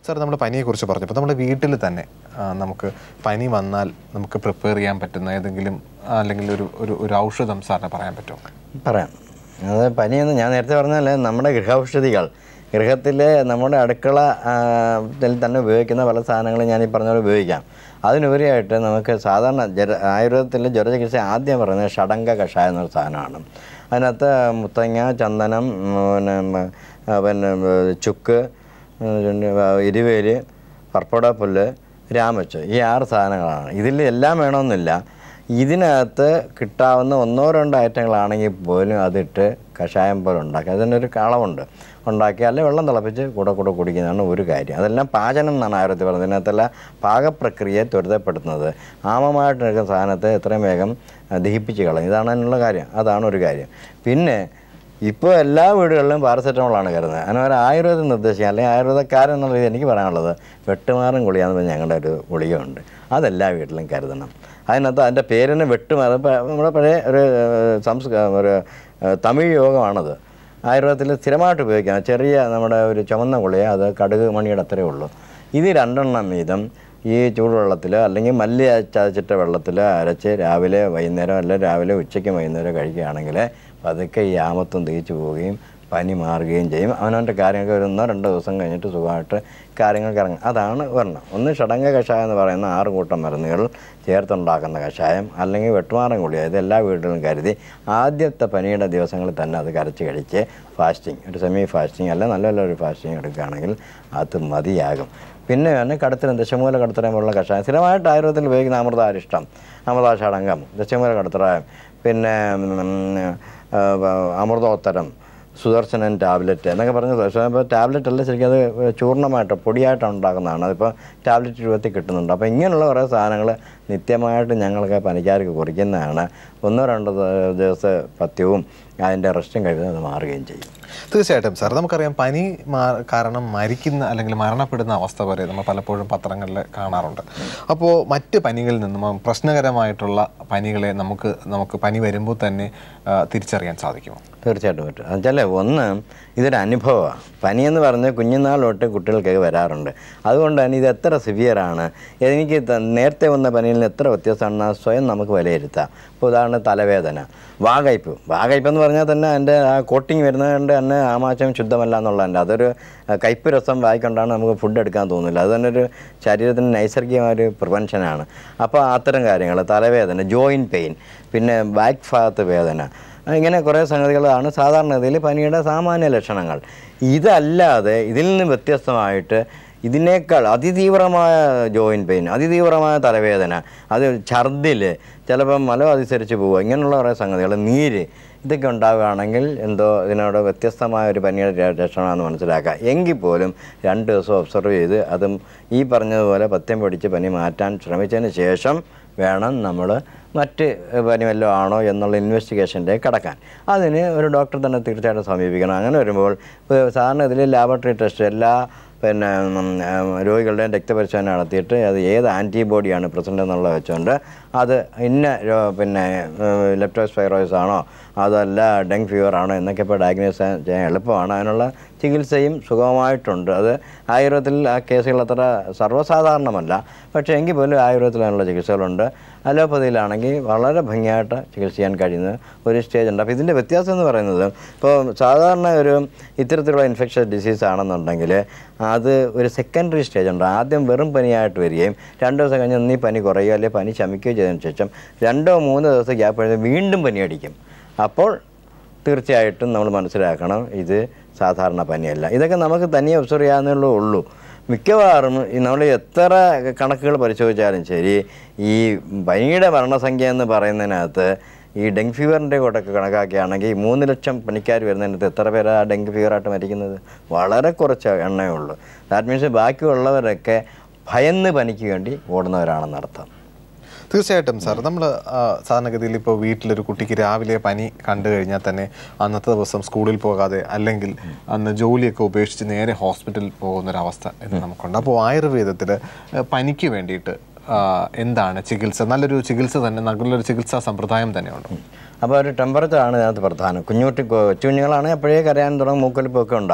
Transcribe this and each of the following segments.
sir നമ്മൾ പനിയെക്കുറിച്ച് പറഞ്ഞപ്പോൾ നമ്മുടെ വീട്ടിൽ തന്നെ ആ, നമുക്ക് പനി വന്നാൽ നമുക്ക് പ്രിപ്പയർ ചെയ്യാൻ പറ്റുന്ന ഏതെങ്കിലും ആ, അല്ലെങ്കിൽ ഒരു ഒരു ഒരു ഔഷധം സാറിന് പറയാൻ പറ്റുമോ പറയാം അത് പനിയെന്ന് ഞാൻ നേരത്തെ പറഞ്ഞാൽ നമ്മുടെ ഗൃഹൌഷധികൾ ഗൃഹത്തിൽ നമ്മുടെ അടുക്കള ആ, ത്തിൽ തന്നെ ഉപയോഗിക്കുന്ന പല സാധനങ്ങളും ഞാൻ ഈ പറഞ്ഞ പോലെ ഉപയോഗിക്കാം അതിനുപരിയായിട്ട് നമുക്ക് സാധാരണ ജര ആയുർവേദത്തിൽ ജ്വരചികിത്സ ആദ്യം പറയുന്നത് ഷടങ്ക കഷായം എന്നൊരു സാധനമാണ് അതിനകത്ത് മുത്തങ്ങ ചന്ദനം ഉം, പിന്നെ ഉം, ആ, പിന്നെ ഉം, ചുക്ക് ഉം, പിന്നെ ഇരുവേര് പർപ്പടപ്പുല്ല് രാമച്ച് ഈ ആറ് സാധനങ്ങളാണ് ഇതിൽ എല്ലാം വേണമെന്നില്ല ഇതിനകത്ത് കിട്ടാവുന്ന ഒന്നോ രണ്ടോ ഐറ്റങ്ങളാണെങ്കിൽ പോലും അതിട്ട് കഷായം പോലെ ഉണ്ടാക്കി അതിനൊരു കളവുണ്ട് ഉണ്ടാക്കി അല്ലെങ്കിൽ വെള്ളം തിളപ്പിച്ച് കൂടെ കൂടെ കുടിക്കുന്നതാണ് ഒരു കാര്യം അതെല്ലാം പാചനം എന്നാണ് ആയുർവേദത്തിൽ പറയുന്നത് ഇതിനകത്തെല്ലാം പാകപ്രക്രിയയെ ത്വരിതപ്പെടുത്തുന്നത് ആമമായിട്ട് നിൽക്കുന്ന സാധനത്തെ എത്രയും വേഗം ആ, ദഹിപ്പിച്ച് കളയും ഇതാണ് അതിനുള്ള കാര്യം അതാണ് ഒരു കാര്യം പിന്നെ ഇപ്പോൾ എല്ലാ വീടുകളിലും പാരസെറ്റമോളാണ് കരുതുന്നത് അങ്ങനെ ഒരു ആയുർവേദം നിർദ്ദേശിക്കുക അല്ലെങ്കിൽ ആയുർവേദക്കാരൻ എന്നുള്ള രീതി എനിക്ക് പറയാനുള്ളത് വെട്ടുമാറും ഗുളിയാന്ന് പറഞ്ഞ ഞങ്ങളുടെ ഒരു ഗുളികയുണ്ട് അതെല്ലാ വീട്ടിലും കരുതണം അതിനകത്ത് അതിൻ്റെ പേരിന് വെട്ടുമാറും ഇപ്പം നമ്മുടെ പഴയ ഒരു ഏഹ്, സംസ്ക ഒരു ഏഹ്, തമിഴ് യോഗമാണത് ആയുർവേദത്തിൽ സ്ഥിരമായിട്ട് ഉപയോഗിക്കാം ചെറിയ നമ്മുടെ ഒരു ചുമന്ന ഗുളിക അത് കടുക് മണിയുടെ അത്രയേ ഉള്ളൂ ഇത് രണ്ടെണ്ണം വീതം ഈ ചൂടുവെള്ളത്തിൽ അല്ലെങ്കിൽ മല്ലി ചതച്ചിട്ട വെള്ളത്തിൽ അരച്ച് രാവിലെ വൈകുന്നേരം അല്ലെങ്കിൽ രാവിലെ ഉച്ചയ്ക്ക് വൈകുന്നേരം കഴിക്കുകയാണെങ്കിൽ പതുക്കെ ഈ ആമത്വം തിരിച്ചു പോവുകയും പനി മാറുകയും ചെയ്യും അവനവൻ്റെ കാര്യങ്ങൾക്ക് ഒരു ഒന്നോ രണ്ടോ ദിവസം കഴിഞ്ഞിട്ട് സുഖമായിട്ട് കാര്യങ്ങൾക്ക് ഇറങ്ങും അതാണ് ഒരെണ്ണം ഒന്ന് ഷടങ്ക കഷായം എന്ന് പറയുന്ന ആറ് കൂട്ടം മരുന്നുകൾ ചേർത്തുണ്ടാക്കുന്ന കഷായം അല്ലെങ്കിൽ വെട്ടുമാറൻ ഗുളിക ഇത് എല്ലാ വീടുകളിലും കരുതി ആദ്യത്തെ പനിയുടെ ദിവസങ്ങളിൽ തന്നെ അത് കരച്ച് കഴിച്ച് ഫാസ്റ്റിംഗ് ഒരു സെമി ഫാസ്റ്റിംഗ് അല്ല നല്ല നല്ല ഒരു ഫാസ്റ്റിംഗ് എടുക്കുകയാണെങ്കിൽ അത് മതിയാകും പിന്നെ തന്നെ കടത്തരം ദശമൂല കടത്തരം പോലുള്ള കഷായം സ്ഥിരമായിട്ട് ആയുർവേദത്തിൽ ഉപയോഗിക്കുന്ന അമൃതാരിഷ്ടം അമൃതാഷടങ്കം ദശമൂല കടത്തറായം പിന്നെ ഉം, ആ, അമൃതോത്തരം സുദർശനൻ ടാബ്ലറ്റ് എന്നൊക്കെ പറഞ്ഞ് ഇപ്പോൾ ടാബ്ലറ്റ് അല്ല ശരിക്കും അത് ചൂർണ്ണമായിട്ട് പൊടിയായിട്ടാണ് ഉണ്ടാക്കുന്നതാണ് അതിപ്പോൾ ടാബ്ലറ്റ് രൂപത്തിൽ കിട്ടുന്നുണ്ട് അപ്പോൾ ഇങ്ങനെയുള്ള കുറേ സാധനങ്ങൾ നിത്യമായിട്ട് ഞങ്ങൾക്ക് പനിക്കാർക്ക് കുറിക്കുന്നതാണ് ഒന്നോ രണ്ടോ ദ- ദിവസത്തെ പഥ്യവും അതിൻ്റെ റെസ്റ്റും കഴിയുന്നത് അത് മാറുകയും ചെയ്യും തീർച്ചയായിട്ടും സാർ നമുക്കറിയാം പനി മാ- കാരണം മരിക്കുന്ന അല്ലെങ്കിൽ മരണപ്പെടുന്ന അവസ്ഥ വരെ നമ്മൾ പലപ്പോഴും പത്രങ്ങളിൽ കാണാറുണ്ട് അപ്പോൾ മറ്റ് പനികളിൽ നിന്നും പ്രശ്നകരമായിട്ടുള്ള പനികളെ നമുക്ക് നമുക്ക് പനി വരുമ്പോൾ തന്നെ ആ, തിരിച്ചറിയാൻ സാധിക്കുമോ തീർച്ചയായിട്ടും പറ്റും എന്നുവെച്ചാൽ ഒന്ന് ഇതൊരു അനുഭവമാണ് പനിയെന്ന് പറഞ്ഞ് കുഞ്ഞുനാൾ തൊട്ട് കുട്ടികൾക്ക് വരാറുണ്ട് അതുകൊണ്ട് തന്നെ ഇത് എത്ര സിവിയറാണ് എനിക്ക് ത- നേരത്തെ വന്ന പനിയിൽ നിന്ന് എത്ര വ്യത്യാസമാണെന്ന് സ്വയം നമുക്ക് വിലയിരുത്താം ഇപ്പോൾ ഉദാഹരണം തലവേദന വാകയ്പ് വാകയ്പ് എന്ന് പറഞ്ഞാൽ തന്നെ അതിൻ്റെ ആ കോട്ടിങ് വരുന്നത് കൊണ്ട് തന്നെ ആമാശയം ശുദ്ധമല്ല എന്നുള്ളതല്ല അതൊരു ആ, കയ്പ് രസം വായിക്കൊണ്ടാണ് നമുക്ക് ഫുഡ് എടുക്കാൻ തോന്നില്ല അത് തന്നെ ഒരു ശരീരത്തിന് നൈസർഗികമായ ഒരു പ്രിവെൻഷനാണ് അപ്പോൾ അത്തരം കാര്യങ്ങൾ തലവേദന ജോയിൻറ്റ് പെയിൻ പിന്നെ ബാക്ക് ഭാഗത്ത് വേദന ഇങ്ങനെ കുറേ സംഗതികളാണ് സാധാരണഗതിയിൽ പനിയുടെ സാമാന്യ ലക്ഷണങ്ങൾ ഇതല്ലാതെ ഇതിൽ നിന്ന് വ്യത്യസ്തമായിട്ട് ഇതിനേക്കാൾ അതിതീവ്രമായ ജോയിൻറ്റ് പെയിൻ അതിതീവ്രമായ തലവേദന അത് ഛർദിൽ ചിലപ്പം മലം അതിസരിച്ച് പോവുക ഇങ്ങനെയുള്ള കുറേ സംഗതികൾ നീര് ഇതൊക്കെ ഉണ്ടാവുകയാണെങ്കിൽ എന്തോ ഇതിനോട് വ്യത്യസ്തമായ ഒരു പനിയുടെ ര- ലക്ഷണമാണെന്ന് മനസ്സിലാക്കുക എങ്കിൽ പോലും രണ്ട് ദിവസം ഒബ്സർവ് ചെയ്ത് അതും ഈ പറഞ്ഞതുപോലെ പത്യം പിടിച്ച് പനി മാറ്റാൻ ശ്രമിച്ചതിന് ശേഷം വേണം നമ്മൾ മറ്റ് പനി വല്ലതും ആണോ എന്നുള്ള ഇൻവെസ്റ്റിഗേഷൻ്റെ കടക്കാൻ അതിന് ഒരു ഡോക്ടറെ തന്നെ തീർച്ചയായിട്ടും സമീപിക്കണം അങ്ങനെ വരുമ്പോൾ ഇപ്പോൾ സാധാരണ ഇതിൽ ലാബറട്ടറി ടെസ്റ്റ് എല്ലാ പിന്നെ ഉം, ഉം, രോഗികളുടെയും രക്തപരിശോധന നടത്തിയിട്ട് അത് ഏത് ആൻറ്റിബോഡിയാണ് പ്രസൻ്റ് എന്നുള്ളത് വെച്ചുകൊണ്ട് അത് ഇന്ന രോ- പിന്നെ ലെപ്റ്റോസ്പൈറോയിസ് ആണോ അതല്ല ഡെങ്ക് ഫീവർ ആണോ എന്നൊക്കെ ഇപ്പോൾ ഡയഗ്നോസ് ചെയ്യാൻ എളുപ്പമാണ് അതിനുള്ള ചികിത്സയും സുഗമമായിട്ടുണ്ട് അത് ആയുർവേദത്തിൽ ആ കേസുകൾ അത്ര സർവ്വസാധാരണമല്ല പക്ഷേ എങ്കിൽ പോലും ആയുർവേദത്തിൽ അതിനുള്ള ചികിത്സകളുണ്ട് അലോപ്പതിയിലാണെങ്കിൽ വളരെ ഭംഗിയായിട്ട് ചികിത്സ ചെയ്യാൻ കഴിയുന്ന ഒരു സ്റ്റേജ് ഉണ്ട് അപ്പോൾ ഇതിൻ്റെ വ്യത്യാസം എന്ന് പറയുന്നത് ഇപ്പോൾ സാധാരണ ഒരു ഇത്തരത്തിലുള്ള ഇൻഫെക്ഷൻ ഡിസീസ് ആണെന്നുണ്ടെങ്കിൽ അത് ഒരു സെക്കൻഡറി സ്റ്റേജ് ഉണ്ട് ആദ്യം വെറും പനിയായിട്ട് വരികയും രണ്ട് ദിവസം കഴിഞ്ഞ് ഒന്നീ പനി കുറയുകയോ അല്ലെങ്കിൽ പനി ശമിക്കുകയോ ചെയ്തതിന് ശേഷം രണ്ടോ മൂന്നോ ദിവസം ഗ്യാപ്പ് കഴിഞ്ഞ് വീണ്ടും പനി അടിക്കും അപ്പോൾ തീർച്ചയായിട്ടും നമ്മൾ മനസ്സിലാക്കണം ഇത് സാധാരണ പനിയല്ല ഇതൊക്കെ നമുക്ക് തനിയെ ഒബ്സർവ് ചെയ്യാവുന്നേ ഉള്ളൂ മിക്കവാറും ഈ നമ്മൾ എത്ര കണക്കുകൾ പരിശോധിച്ചാലും ശരി ഈ പനിയുടെ മരണസംഖ്യ എന്ന് പറയുന്നതിനകത്ത് ഈ ഡെങ്ക് ഫീവറിൻ്റെ കൂട്ടൊക്കെ കണക്കാക്കുകയാണെങ്കിൽ ഈ മൂന്ന് ലക്ഷം പനിക്കാർ വരുന്നതിനകത്ത് എത്ര പേരാ ഡെങ്ക് ഫീവറായിട്ട് മരിക്കുന്നത് വളരെ കുറച്ച് എണ്ണേ ഉള്ളൂ ദാറ്റ് മീൻസ് ബാക്കിയുള്ളവരൊക്കെ ഭയന്ന് പനിക്ക് വേണ്ടി ഓടുന്നവരാണെന്ന് അർത്ഥം തീർച്ചയായിട്ടും സാർ നമ്മൾ സാധാരണഗതിയിൽ ഇപ്പോൾ വീട്ടിലൊരു കുട്ടിക്ക് രാവിലെ പനി കണ്ടു കഴിഞ്ഞാൽ തന്നെ അന്നത്തെ ദിവസം സ്കൂളിൽ പോകാതെ അല്ലെങ്കിൽ അന്ന് ജോലിയൊക്കെ ഉപേക്ഷിച്ച് നേരെ ഹോസ്പിറ്റലിൽ പോകുന്ന ഒരു അവസ്ഥ എന്ന് നമുക്കുണ്ട് അപ്പോൾ ആയുർവേദത്തിൽ പനിക്ക് വേണ്ടിയിട്ട് ആ, എന്താണ് ചികിത്സ നല്ലൊരു ചികിത്സ തന്നെ നല്ലൊരു ചികിത്സാ സമ്പ്രദായം തന്നെയുണ്ട് അപ്പോൾ ഒരു ടെമ്പറേച്ചറാണ് ഇതിനകത്ത് പ്രധാനം കുഞ്ഞുകുട്ടി കൊച്ചുകുഞ്ഞുങ്ങളാണെങ്കിൽ അപ്പോഴേ കരയാൻ തുടങ്ങും മൂക്കൊലിപ്പൊക്കെ ഉണ്ടാവും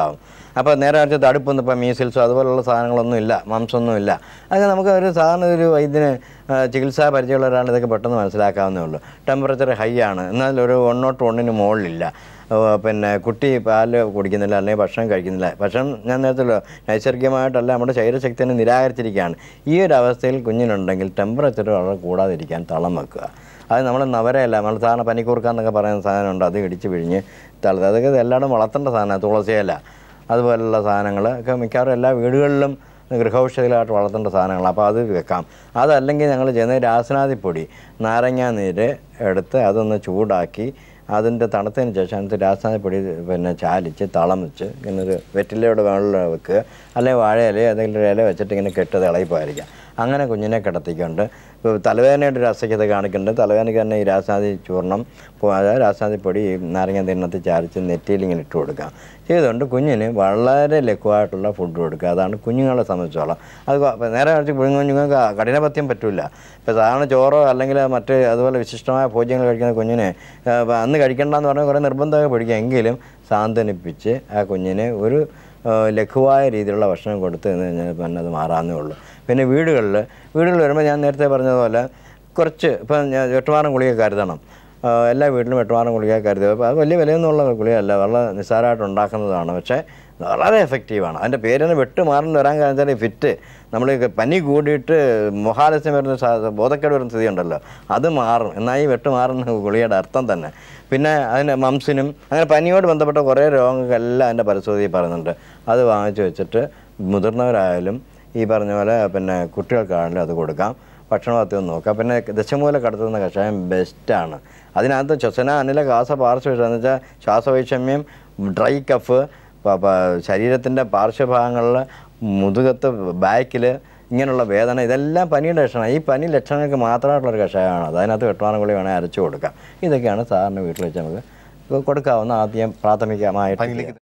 അപ്പോൾ നേരെ മറിച്ച് തടുപ്പൊന്നും ഇപ്പം മീസിൽസോ അതുപോലുള്ള സാധനങ്ങളൊന്നും ഇല്ല മാംസമൊന്നും ഇല്ല അത് നമുക്ക് ഒരു സാധാരണ ഒരു വൈദ്യന് ആ, ചികിത്സാ പരിചയമുള്ള ഒരാൾ ഇതൊക്കെ പെട്ടെന്ന് മനസ്സിലാക്കാവുന്നേ ഉള്ളൂ ടെമ്പറേച്ചർ ഹൈ ആണ് എന്നാൽ ഒരു വൺ നോട്ട് വണ്ണിന് മുകളിലില്ല ഓ, പിന്നെ കുട്ടി പാല് കുടിക്കുന്നില്ല അല്ലെങ്കിൽ ഭക്ഷണം കഴിക്കുന്നില്ല ഭക്ഷണം ഞാൻ നേരത്തെ നൈസർഗികമായിട്ടല്ല നമ്മുടെ ശരീരശക്തിനെ നിരാകരിച്ചിരിക്കുകയാണ് ഈ ഒരു അവസ്ഥയിൽ കുഞ്ഞിനുണ്ടെങ്കിൽ ടെമ്പറേച്ചർ വളരെ കൂടാതിരിക്കാൻ തളം വെക്കുക അത് നമ്മൾ നവരയല്ല നമ്മൾ സാധാരണ പനിക്കൂർക്കാന്നൊക്കെ പറയുന്ന സാധനമുണ്ട് അത് ഇടിച്ച് പിഴിഞ്ഞ് തളത് അതൊക്കെ എല്ലായിടും വളർത്തേണ്ട സാധനമാണ് തുളസിയില അതുപോലുള്ള സാധനങ്ങൾ ഒക്കെ മിക്കവാറും എല്ലാ വീടുകളിലും ഗൃഹൌഷധികളായിട്ട് വളർത്തേണ്ട സാധനങ്ങൾ അപ്പോൾ അത് വെക്കാം അതല്ലെങ്കിൽ ഞങ്ങൾ ചെയ്യുന്നത് രാസനാദിപ്പൊടി നാരങ്ങാ നീര് എടുത്ത് അതൊന്ന് ചൂടാക്കി അതിൻ്റെ തണുത്തതിന് ശേഷം അതിനകത്ത് രാസനാദിപ്പൊടി പിന്നെ ചാലിച്ച് തളം വെച്ച് ഇങ്ങനെ ഒരു വെറ്റിലയുടെ വെള്ളം വെക്കുക അല്ലെങ്കിൽ വാഴയില ഏതെങ്കിലും ഒരു ഇല വെച്ചിട്ട് ഇങ്ങനെ കെട്ട് തിളയിപ്പോയിരിക്കാം അങ്ങനെ കുഞ്ഞിനെ കിടത്തിക്കൊണ്ട് ഇപ്പോൾ തലവേദനയുടെ ഒരു അസഹ്യത കാണിക്കുന്നുണ്ട് തലവേദനയ്ക്ക് തന്നെ ഈ രാസാദി ചൂർണം ഇപ്പോൾ അതായത് രാസാദി പൊടി ഈ നാരങ്ങ തിണ്ണത്തിൽ ചാരിച്ച് നെറ്റിയിൽ ഇങ്ങനെ ഇട്ട് കൊടുക്കാം ചെയ്തുകൊണ്ട് കുഞ്ഞിന് വളരെ ലഘുവായിട്ടുള്ള ഫുഡ് കൊടുക്കുക അതാണ് കുഞ്ഞുങ്ങളെ സംബന്ധിച്ചോളം അത് കൊ- ഇപ്പം നേരെ മറിച്ച് കുഞ്ഞുങ്ങൾക്ക് കഠിനപഥ്യം പറ്റില്ല ഇപ്പോൾ സാധാരണ ചോറോ അല്ലെങ്കിൽ മറ്റ് അതുപോലെ വിശിഷ്ടമായ ഭോജ്യങ്ങൾ കഴിക്കുന്ന കുഞ്ഞിനെ ആ, ഇപ്പം അന്ന് കഴിക്കണ്ടെന്ന് പറഞ്ഞാൽ കുറേ നിർബന്ധമൊക്കെ പിടിക്കുക എങ്കിലും സാന്ത്വനിപ്പിച്ച് ആ കുഞ്ഞിനെ ഒരു ആ, ലഘുവായ രീതിയിലുള്ള ഭക്ഷണം കൊടുത്ത് നിന്ന് കഴിഞ്ഞാൽ പിന്നെ അത് മാറാവുന്നേ ഉള്ളൂ പിന്നെ വീടുകളിൽ വീടുകളിൽ വരുമ്പോൾ ഞാൻ നേരത്തെ പറഞ്ഞതുപോലെ കുറച്ച് ഇപ്പം ഞാൻ വെട്ടുമാറൻ ഗുളിക കരുതണം ആ, എല്ലാ വീട്ടിലും വെട്ടുമാറൻ ഗുളിക കരുതുക അപ്പോൾ അത് വലിയ വിലയൊന്നുമുള്ള ഗുളികയല്ല വളരെ നിസ്സാരമായിട്ട് ഉണ്ടാക്കുന്നതാണ് പക്ഷേ വളരെ എഫക്റ്റീവാണ് അതിൻ്റെ പേരിന് വെട്ടുമാറൻ വരാൻ കാരണം വെച്ചാൽ ഫിറ്റ് നമ്മൾ ഈ പനി കൂടിയിട്ട് മൊഹാലസ്യം വരുന്ന സാ- ബോധക്കേട് വരുന്ന സ്ഥിതി ഉണ്ടല്ലോ അത് മാറും എന്നാൽ ഈ വെട്ടുമാറുന്ന ഗുളികയുടെ അർത്ഥം തന്നെ പിന്നെ അതിന് മംസിനും അങ്ങനെ പനിയോട് ബന്ധപ്പെട്ട കുറേ രോഗങ്ങൾക്കെല്ലാം അതിൻ്റെ പരിശോധനയിൽ പറയുന്നുണ്ട് അത് വാങ്ങിച്ചു വെച്ചിട്ട് മുതിർന്നവരായാലും ഈ പറഞ്ഞ പോലെ പിന്നെ കുട്ടികൾക്കാണെങ്കിലും അത് കൊടുക്കാം ഭക്ഷണപഥ്യം നോക്കാം പിന്നെ ദശമൂല കടത്തുന്ന കഷായം ബെസ്റ്റാണ് അതിനകത്ത് ശ്വസന അനില കാസ പാർശ്വ എന്ന് വെച്ചാൽ ശ്വാസവൈഷമ്യം ഡ്രൈ കഫ് ശരീരത്തിൻ്റെ പാർശ്വഭാഗങ്ങളിൽ മുതുകത്ത് ബാക്കിൽ ഇങ്ങനെയുള്ള വേദന ഇതെല്ലാം പനിയുടെ ലക്ഷണം ഈ പനി ലക്ഷണങ്ങൾക്ക് മാത്രമായിട്ടുള്ളൊരു കഷായമാണ് അത് അതിനകത്ത് വെട്ടുവാനം കൂടി വേണേൽ അരച്ചു കൊടുക്കാം ഇതൊക്കെയാണ് സാറിന് വീട്ടിൽ വെച്ച് നമുക്ക് കൊടുക്കാവുന്ന ആദ്യം പ്രാഥമികമായിട്ട് പനിയിലേക്ക്